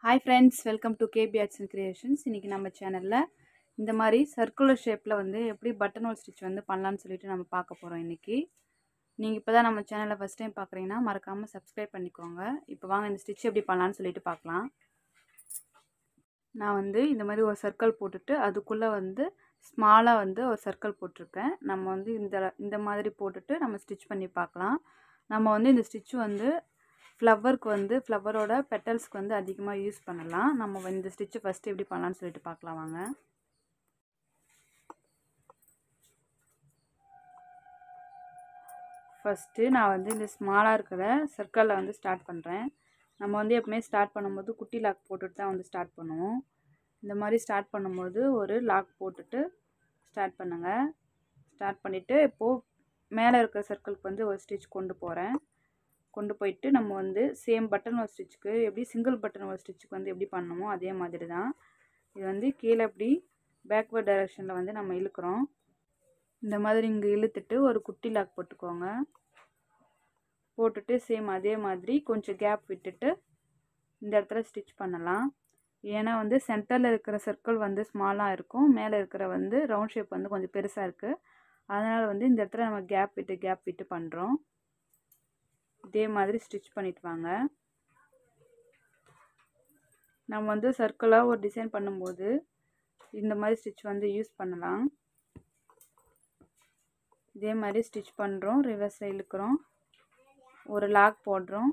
hi friends welcome to KP arts and creations இன்றைக்கி நம்ம சேனலில் இந்த மாதிரி சர்க்குலர் ஷேப்பில் வந்து எப்படி பட்டன் ஹோல் ஸ்டிச் வந்து பண்ணலான்னு சொல்லிட்டு நம்ம பார்க்க போகிறோம் இன்றைக்கி நீங்கள் இப்போ தான் நம்ம சேனலை ஃபஸ்ட் டைம் பார்க்குறீங்கன்னா மறக்காமல் சப்ஸ்கிரைப் பண்ணிக்கோங்க இப்போ வாங்க இந்த ஸ்டிச் எப்படி பண்ணலான்னு சொல்லிட்டு பார்க்கலாம் நான் வந்து இந்த மாதிரி ஒரு சர்க்கிள் போட்டுட்டு அதுக்குள்ளே வந்து ஸ்மாலாக வந்து ஒரு சர்க்கிள் போட்டிருக்கேன் நம்ம வந்து இந்த இந்த மாதிரி போட்டுட்டு நம்ம ஸ்டிச் பண்ணி பார்க்கலாம் நம்ம வந்து இந்த ஸ்டிச் வந்து ஃப்ளவருக்கு வந்து ஃப்ளவரோட பெட்டல்ஸ்க்கு வந்து அதிகமாக யூஸ் பண்ணலாம் நம்ம இந்த ஸ்டிச்சு ஃபஸ்ட்டு எப்படி பண்ணலான்னு சொல்லிட்டு பார்க்கலாம் வாங்க ஃபஸ்ட்டு நான் வந்து இந்த ஸ்மாலாக இருக்கிற சர்க்கிளில் வந்து ஸ்டார்ட் பண்ணுறேன் நம்ம வந்து எப்பவுமே ஸ்டார்ட் பண்ணும்போது குட்டி லாக் போட்டுட்டு தான் வந்து ஸ்டார்ட் பண்ணுவோம் இந்த மாதிரி ஸ்டார்ட் பண்ணும்போது ஒரு லாக் போட்டுட்டு ஸ்டார்ட் பண்ணுங்கள் ஸ்டார்ட் பண்ணிவிட்டு இப்போது மேலே இருக்கிற சர்க்கிளுக்கு வந்து ஒரு ஸ்டிச் கொண்டு போகிறேன் கொண்டு போயிட்டு நம்ம வந்து சேம் பட்டன் ஒரு ஸ்டிச்சுக்கு எப்படி சிங்கிள் பட்டன் ஒரு ஸ்டிச்சுக்கு வந்து எப்படி பண்ணணுமோ அதே மாதிரி தான் இது வந்து கீழே எப்படி பேக்வேர்ட் டைரெக்ஷனில் வந்து நம்ம இழுக்கிறோம் இந்த மாதிரி இங்கே இழுத்துட்டு ஒரு குட்டி லாக் போட்டுக்கோங்க போட்டுட்டு சேம் அதே மாதிரி கொஞ்சம் கேப் விட்டுட்டு இந்த இடத்துல ஸ்டிச் பண்ணலாம் ஏன்னா வந்து சென்டரில் இருக்கிற சர்க்கிள் வந்து ஸ்மாலாக இருக்கும் மேலே இருக்கிற வந்து ரவுண்ட் ஷேப் வந்து கொஞ்சம் பெருசாக இருக்குது அதனால் வந்து இந்த இடத்துல நம்ம கேப் விட்டு கேப் விட்டு பண்ணுறோம் இதே மாதிரி ஸ்டிச் பண்ணிட்டு வாங்க நம்ம வந்து சர்க்கிளாக ஒரு டிசைன் பண்ணும்போது இந்த மாதிரி ஸ்டிச் வந்து யூஸ் பண்ணலாம் இதே மாதிரி ஸ்டிச் பண்ணுறோம் ரிவர்ஸில் இழுக்கிறோம் ஒரு லாக் போடுறோம்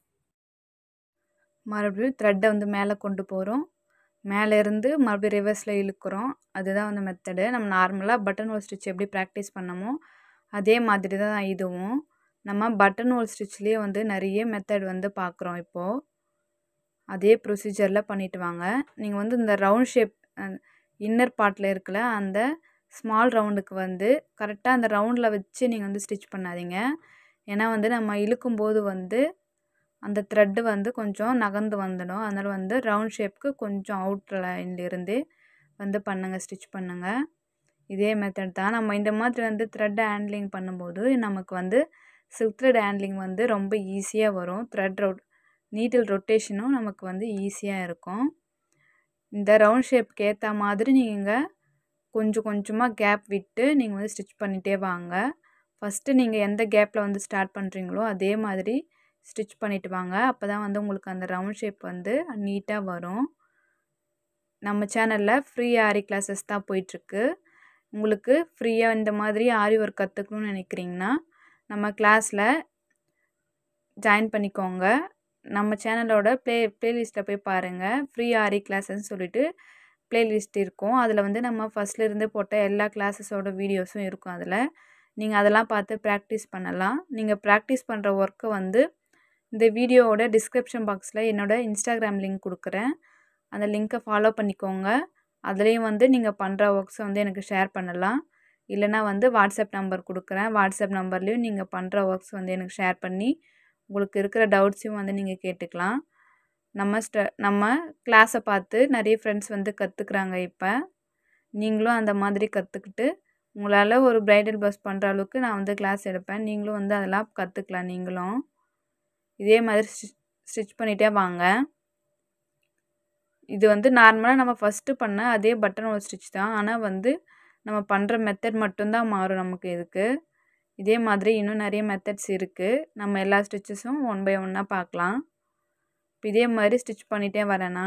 மறுபடியும் த்ரெட்டை வந்து மேலே கொண்டு போகிறோம் மேலே இருந்து மறுபடியும் ரிவர்ஸில் இழுக்கிறோம் அதுதான் வந்து மெத்தடு நம்ம நார்மலாக பட்டன் ஹோல் ஸ்டிச் எப்படி ப்ராக்டிஸ் பண்ணமோ அதே மாதிரி தான் இதுவும் நம்ம பட்டன் ஹோல் ஸ்டிச்லேயே வந்து நிறைய மெத்தட் வந்து பார்க்குறோம் இப்போது அதே ப்ரொசீஜரில் பண்ணிட்டு வாங்க நீங்கள் வந்து இந்த ரவுண்ட் ஷேப் இன்னர் பார்ட்டில் இருக்கல அந்த ஸ்மால் ரவுண்டுக்கு வந்து கரெக்டாக அந்த ரவுண்டில் வச்சு நீங்கள் வந்து ஸ்டிச் பண்ணாதீங்க ஏன்னா வந்து நம்ம இழுக்கும்போது வந்து அந்த த்ரெட்டு வந்து கொஞ்சம் நகர்ந்து வந்துடும் அதனால் வந்து ரவுண்ட் ஷேப்புக்கு கொஞ்சம் அவுட் லைன்லேருந்து வந்து பண்ணுங்கள் ஸ்டிச் பண்ணுங்கள் இதே மெத்தட் தான் நம்ம இந்த மாதிரி வந்து த்ரெட்டை ஹேண்ட்லிங் பண்ணும்போது நமக்கு வந்து சில்க் த்ரெட் ஹேண்ட்லிங் வந்து ரொம்ப ஈஸியாக வரும் த்ரெட் ரொ நீட்டில் ரொட்டேஷனும் நமக்கு வந்து ஈஸியாக இருக்கும் இந்த ரவுண்ட் ஷேப்க்கு ஏற்ற மாதிரி நீங்கள் கொஞ்சம் கொஞ்சமாக கேப் விட்டு நீங்கள் வந்து ஸ்டிச் பண்ணிகிட்டே வாங்க ஃபஸ்ட்டு நீங்கள் எந்த கேப்பில் வந்து ஸ்டார்ட் பண்ணுறீங்களோ அதே மாதிரி ஸ்டிச் பண்ணிவிட்டு வாங்க அப்போ தான் வந்து உங்களுக்கு அந்த ரவுண்ட் ஷேப் வந்து நீட்டாக வரும் நம்ம சேனலில் ஃப்ரீ ஆரி கிளாஸஸ் தான் போயிட்டுருக்கு உங்களுக்கு ஃப்ரீயாக இந்த மாதிரி ஆரி ஒர்க் கற்றுக்கணும்னு நினைக்கிறீங்கன்னா நம்ம கிளாஸில் ஜாயின் பண்ணிக்கோங்க நம்ம சேனலோட ப்ளே ப்ளேலிஸ்ட்டில் போய் பாருங்கள் ஃப்ரீ ஆரி கிளாஸஸ்ன்னு சொல்லிட்டு ப்ளேலிஸ்ட் இருக்கும் அதில் வந்து நம்ம ஃபஸ்ட்லேருந்து போட்ட எல்லா கிளாஸஸோட வீடியோஸும் இருக்கும் அதில் நீங்கள் அதெல்லாம் பார்த்து ப்ராக்டிஸ் பண்ணலாம் நீங்கள் ப்ராக்டிஸ் பண்ணுற ஒர்க்கை வந்து இந்த வீடியோவோட டிஸ்கிரிப்ஷன் பாக்ஸில் என்னோடய இன்ஸ்டாகிராம் லிங்க் கொடுக்குறேன் அந்த லிங்க்கை ஃபாலோ பண்ணிக்கோங்க அதுலேயும் வந்து நீங்கள் பண்ணுற ஒர்க்ஸை வந்து எனக்கு ஷேர் பண்ணலாம் இல்லைனா வந்து வாட்ஸ்அப் நம்பர் கொடுக்குறேன் வாட்ஸ்அப் நம்பர்லேயும் நீங்கள் பண்ணுற ஒர்க்ஸ் வந்து எனக்கு ஷேர் பண்ணி உங்களுக்கு இருக்கிற டவுட்ஸையும் வந்து நீங்கள் கேட்டுக்கலாம் நம்ம ஸ்ட நம்ம கிளாஸை பார்த்து நிறைய ஃப்ரெண்ட்ஸ் வந்து கற்றுக்குறாங்க இப்போ நீங்களும் அந்த மாதிரி கற்றுக்கிட்டு உங்களால் ஒரு ப்ரைடல் பஸ் பண்ணுற அளவுக்கு நான் வந்து கிளாஸ் எடுப்பேன் நீங்களும் வந்து அதெல்லாம் கற்றுக்கலாம் நீங்களும் இதே மாதிரி ஸ்டிச் ஸ்டிச் பண்ணிகிட்டே வாங்க இது வந்து நார்மலாக நம்ம ஃபஸ்ட்டு பண்ண அதே பட்டன் ஒரு ஸ்டிச் தான் ஆனால் வந்து நம்ம பண்ணுற மெத்தட் மட்டும்தான் மாறும் நமக்கு இதுக்கு இதே மாதிரி இன்னும் நிறைய மெத்தட்ஸ் இருக்குது நம்ம எல்லா ஸ்டிச்சஸும் ஒன் பை ஒன்னாக பார்க்கலாம் இப்போ இதே மாதிரி ஸ்டிச் பண்ணிகிட்டே வரேன்னா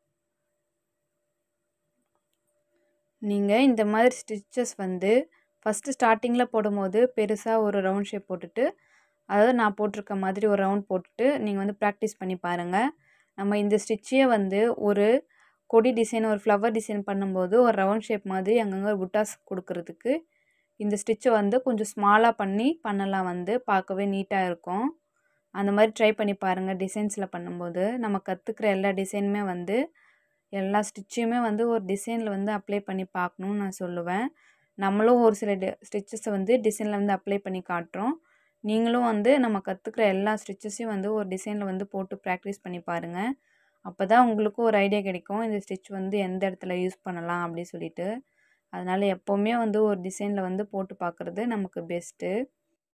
நீங்கள் இந்த மாதிரி ஸ்டிச்சஸ் வந்து ஃபஸ்ட்டு ஸ்டார்டிங்கில் போடும்போது பெருசாக ஒரு ரவுண்ட் ஷேப் போட்டுட்டு அதாவது நான் போட்டிருக்க மாதிரி ஒரு ரவுண்ட் போட்டுட்டு நீங்கள் வந்து ப்ராக்டிஸ் பண்ணி பாருங்கள் நம்ம இந்த ஸ்டிச்சையே வந்து ஒரு கொடி டிசைன் ஒரு ஃப்ளவர் டிசைன் பண்ணும்போது ஒரு ரவுண்ட் ஷேப் மாதிரி அங்கங்கே புட்டாஸ் கொடுக்கறதுக்கு இந்த ஸ்டிச்சை வந்து கொஞ்சம் ஸ்மாலாக பண்ணி பண்ணலாம் வந்து பார்க்கவே நீட்டாக இருக்கும் அந்த மாதிரி ட்ரை பண்ணி பாருங்கள் டிசைன்ஸில் பண்ணும்போது நம்ம கற்றுக்கிற எல்லா டிசைனுமே வந்து எல்லா ஸ்டிச்சையுமே வந்து ஒரு டிசைனில் வந்து அப்ளை பண்ணி பார்க்கணுன்னு நான் சொல்லுவேன் நம்மளும் ஒரு சில டி ஸ்டிச்சஸை வந்து டிசைனில் வந்து அப்ளை பண்ணி காட்டுறோம் நீங்களும் வந்து நம்ம கற்றுக்கிற எல்லா ஸ்டிச்சஸையும் வந்து ஒரு டிசைனில் வந்து போட்டு ப்ராக்டிஸ் பண்ணி பாருங்கள் அப்போ தான் உங்களுக்கும் ஒரு ஐடியா கிடைக்கும் இந்த ஸ்டிச் வந்து எந்த இடத்துல யூஸ் பண்ணலாம் அப்படி சொல்லிட்டு அதனால் எப்போவுமே வந்து ஒரு டிசைனில் வந்து போட்டு பார்க்குறது நமக்கு பெஸ்ட்டு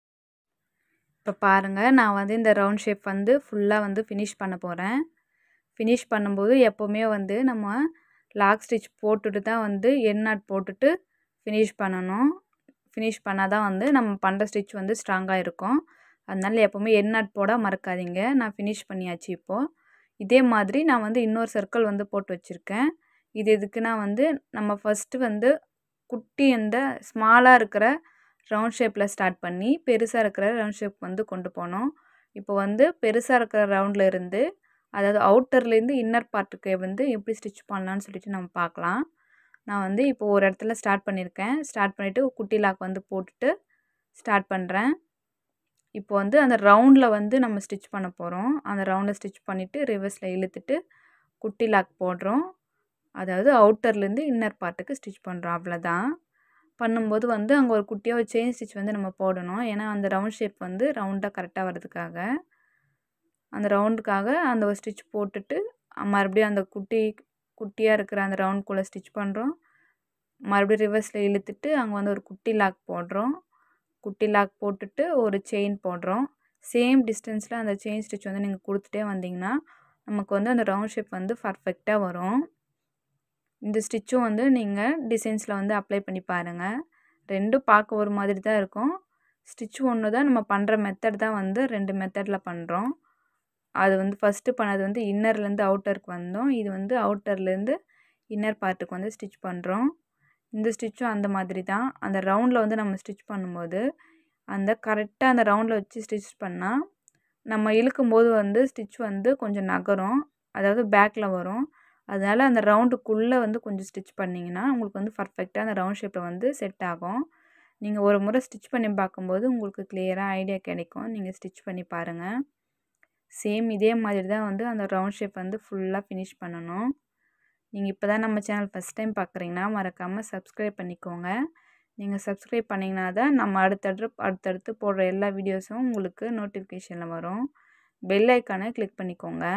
இப்போ பாருங்கள் நான் வந்து இந்த ரவுண்ட் ஷேப் வந்து ஃபுல்லாக வந்து ஃபினிஷ் பண்ண போகிறேன் ஃபினிஷ் பண்ணும்போது எப்போவுமே வந்து நம்ம லாக் ஸ்டிச் போட்டுட்டு தான் வந்து என் நாட் போட்டுட்டு ஃபினிஷ் பண்ணணும் ஃபினிஷ் பண்ணால் தான் வந்து நம்ம பண்ணுற ஸ்டிச் வந்து ஸ்ட்ராங்காக இருக்கும் அதனால எப்போவுமே என் நாட் போட மறக்காதீங்க நான் ஃபினிஷ் பண்ணியாச்சு இப்போது இதே மாதிரி நான் வந்து இன்னொரு சர்க்கிள் வந்து போட்டு வச்சுருக்கேன் இது எதுக்குன்னா வந்து நம்ம ஃபஸ்ட்டு வந்து குட்டி அந்த ஸ்மாலாக இருக்கிற ரவுண்ட் ஷேப்பில் ஸ்டார்ட் பண்ணி பெருசாக இருக்கிற ரவுண்ட் ஷேப் வந்து கொண்டு போனோம் இப்போ வந்து பெருசாக இருக்கிற ரவுண்டில் இருந்து அதாவது அவுட்டர்லேருந்து இன்னர் பார்ட்டுக்கு வந்து எப்படி ஸ்டிச் பண்ணலான்னு சொல்லிட்டு நம்ம பார்க்கலாம் நான் வந்து இப்போ ஒரு இடத்துல ஸ்டார்ட் பண்ணியிருக்கேன் ஸ்டார்ட் பண்ணிவிட்டு குட்டி லாக் வந்து போட்டுட்டு ஸ்டார்ட் பண்ணுறேன் இப்போ வந்து அந்த ரவுண்டில் வந்து நம்ம ஸ்டிச் பண்ண போகிறோம் அந்த ரவுண்டில் ஸ்டிச் பண்ணிவிட்டு ரிவர்ஸில் இழுத்துட்டு குட்டி லாக் போடுறோம் அதாவது அவுட்டர்லேருந்து இன்னர் பார்ட்டுக்கு ஸ்டிச் பண்ணுறோம் அவ்வளோதான் பண்ணும்போது வந்து அங்கே ஒரு குட்டியாக ஒரு செயின் ஸ்டிச் வந்து நம்ம போடணும் ஏன்னா அந்த ரவுண்ட் ஷேப் வந்து ரவுண்டாக கரெக்டாக வர்றதுக்காக அந்த ரவுண்டுக்காக அந்த ஒரு ஸ்டிச் போட்டுட்டு மறுபடியும் அந்த குட்டி குட்டியாக இருக்கிற அந்த ரவுண்ட்குள்ளே ஸ்டிச் பண்ணுறோம் மறுபடியும் ரிவர்ஸில் இழுத்துட்டு அங்கே வந்து ஒரு குட்டி லாக் போடுறோம் குட்டி லாக் போட்டுட்டு ஒரு செயின் போடுறோம் சேம் டிஸ்டன்ஸில் அந்த செயின் ஸ்டிச் வந்து நீங்கள் கொடுத்துட்டே வந்தீங்கன்னா நமக்கு வந்து அந்த ரவுண்ட் ஷேப் வந்து பர்ஃபெக்டாக வரும் இந்த ஸ்டிச்சும் வந்து நீங்கள் டிசைன்ஸில் வந்து அப்ளை பண்ணி பாருங்கள் ரெண்டும் பார்க்க ஒரு மாதிரி தான் இருக்கும் ஸ்டிச்சு ஒன்று தான் நம்ம பண்ணுற மெத்தட் தான் வந்து ரெண்டு மெத்தடில் பண்ணுறோம் அது வந்து ஃபஸ்ட்டு பண்ணது வந்து இன்னர்லேருந்து அவுட்டருக்கு வந்தோம் இது வந்து அவுட்டர்லேருந்து இன்னர் பார்ட்டுக்கு வந்து ஸ்டிச் பண்ணுறோம் இந்த ஸ்டிச்சும் அந்த மாதிரி தான் அந்த ரவுண்டில் வந்து நம்ம ஸ்டிச் பண்ணும்போது அந்த கரெக்டாக அந்த ரவுண்டில் வச்சு ஸ்டிச் பண்ணால் நம்ம இழுக்கும்போது வந்து ஸ்டிச் வந்து கொஞ்சம் நகரும் அதாவது பேக்கில் வரும் அதனால் அந்த ரவுண்டுக்குள்ளே வந்து கொஞ்சம் ஸ்டிச் பண்ணிங்கன்னா உங்களுக்கு வந்து பர்ஃபெக்டாக அந்த ரவுண்ட் ஷேப்பில் வந்து செட் ஆகும் நீங்கள் ஒரு முறை ஸ்டிச் பண்ணி பார்க்கும்போது உங்களுக்கு கிளியராக ஐடியா கிடைக்கும் நீங்கள் ஸ்டிச் பண்ணி பாருங்கள் சேம் இதே மாதிரி தான் வந்து அந்த ரவுண்ட் ஷேப் வந்து ஃபுல்லாக ஃபினிஷ் பண்ணணும் நீங்கள் இப்போ தான் நம்ம சேனல் ஃபஸ்ட் டைம் பார்க்குறீங்கன்னா மறக்காமல் சப்ஸ்கிரைப் பண்ணிக்கோங்க நீங்கள் சப்ஸ்கிரைப் பண்ணிங்கன்னா தான் நம்ம அடுத்தடுத்து அடுத்தடுத்து போடுற எல்லா வீடியோஸும் உங்களுக்கு நோட்டிஃபிகேஷனில் வரும் பெல் ஐக்கானை கிளிக் பண்ணிக்கோங்க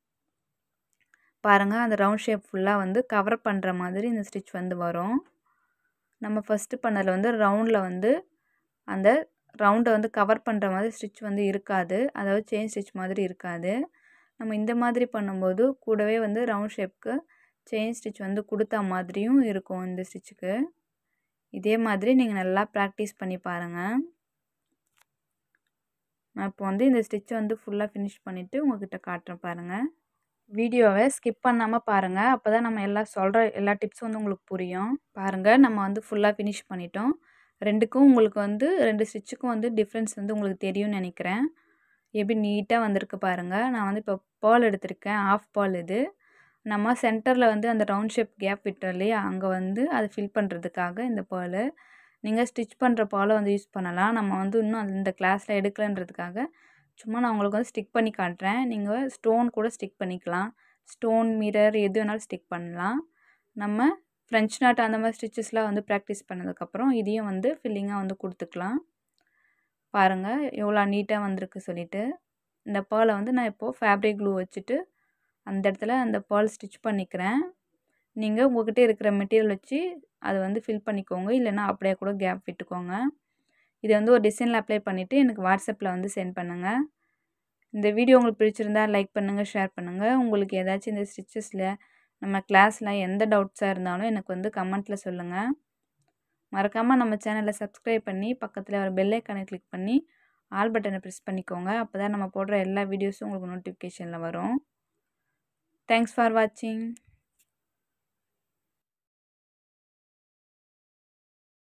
பாருங்கள் அந்த ரவுண்ட் ஷேப் ஃபுல்லாக வந்து கவர் பண்ணுற மாதிரி இந்த ஸ்டிச் வந்து வரும் நம்ம ஃபஸ்ட்டு பண்ணதில் வந்து ரவுண்டில் வந்து அந்த ரவுண்டை வந்து கவர் பண்ணுற மாதிரி ஸ்டிச் வந்து இருக்காது அதாவது செயின் ஸ்டிச் மாதிரி இருக்காது நம்ம இந்த மாதிரி பண்ணும்போது கூடவே வந்து ரவுண்ட் ஷேப்க்கு செயின் ஸ்டிச் வந்து கொடுத்தா மாதிரியும் இருக்கும் இந்த ஸ்டிச்சுக்கு இதே மாதிரி நீங்கள் நல்லா ப்ராக்டிஸ் பண்ணி பாருங்கள் நான் இப்போ வந்து இந்த ஸ்டிச்சை வந்து ஃபுல்லாக ஃபினிஷ் பண்ணிவிட்டு உங்கள்கிட்ட காட்டுறேன் பாருங்கள் வீடியோவை ஸ்கிப் பண்ணாமல் பாருங்கள் அப்போ தான் நம்ம எல்லாம் சொல்கிற எல்லா டிப்ஸும் வந்து உங்களுக்கு புரியும் பாருங்கள் நம்ம வந்து ஃபுல்லாக ஃபினிஷ் பண்ணிட்டோம் ரெண்டுக்கும் உங்களுக்கு வந்து ரெண்டு ஸ்டிச்சுக்கும் வந்து டிஃப்ரென்ஸ் வந்து உங்களுக்கு தெரியும்னு நினைக்கிறேன் எப்படி நீட்டாக வந்திருக்கு பாருங்கள் நான் வந்து இப்போ பேர்ல் எடுத்திருக்கேன் ஆஃப் பேர்ல் இது நம்ம சென்டரில் வந்து அந்த ரவுண்ட் ஷேப் கேப் விட்டோம் இல்லையா அங்கே வந்து அதை ஃபில் பண்ணுறதுக்காக இந்த பேர்லு நீங்கள் ஸ்டிச் பண்ணுற பேர்லை வந்து யூஸ் பண்ணலாம் நம்ம வந்து இன்னும் அந்த கிளாஸில் எடுக்கலன்றதுக்காக சும்மா நான் உங்களுக்கு வந்து ஸ்டிக் பண்ணி காட்டுறேன் நீங்கள் ஸ்டோன் கூட ஸ்டிக் பண்ணிக்கலாம் ஸ்டோன் மிரர் எது வேணாலும் ஸ்டிக் பண்ணலாம் நம்ம ஃப்ரெஞ்ச் நாட் அந்த மாதிரி ஸ்டிச்சஸ்லாம் வந்து ப்ராக்டிஸ் பண்ணதுக்கப்புறம் இதையும் வந்து ஃபில்லிங்காக வந்து கொடுத்துக்கலாம் பாருங்கள் எவ்வளோ நீட்டாக வந்திருக்கு சொல்லிவிட்டு இந்த பேர்லை வந்து நான் இப்போது ஃபேப்ரிக் க்ளூ வச்சுட்டு அந்த இடத்துல அந்த பேர்ல் ஸ்டிச் பண்ணிக்கிறேன் நீங்கள் உங்கள்கிட்ட இருக்கிற மெட்டீரியல் வச்சு அதை வந்து ஃபில் பண்ணிக்கோங்க இல்லைன்னா அப்படியே கூட கேப் விட்டுக்கோங்க இதை வந்து ஒரு டிசைனில் அப்ளை பண்ணிவிட்டு எனக்கு வாட்ஸ்அப்பில் வந்து சென்ட் பண்ணுங்கள் இந்த வீடியோ உங்களுக்கு பிடிச்சிருந்தா லைக் பண்ணுங்கள் ஷேர் பண்ணுங்கள் உங்களுக்கு ஏதாச்சும் இந்த ஸ்டிச்சஸில் நம்ம கிளாஸில் எந்த டவுட்ஸாக இருந்தாலும் எனக்கு வந்து கமெண்ட்டில் சொல்லுங்கள் மறக்காமல் நம்ம சேனலை சப்ஸ்கிரைப் பண்ணி பக்கத்தில் ஒரு பெல் ஐக்கானை கிளிக் பண்ணி ஆல் பட்டனை ப்ரெஸ் பண்ணிக்கோங்க அப்போ தான் நம்ம போடுற எல்லா வீடியோஸும் உங்களுக்கு நோட்டிஃபிகேஷனில் வரும் தேங்க்ஸ் ஃபார் வாட்சிங்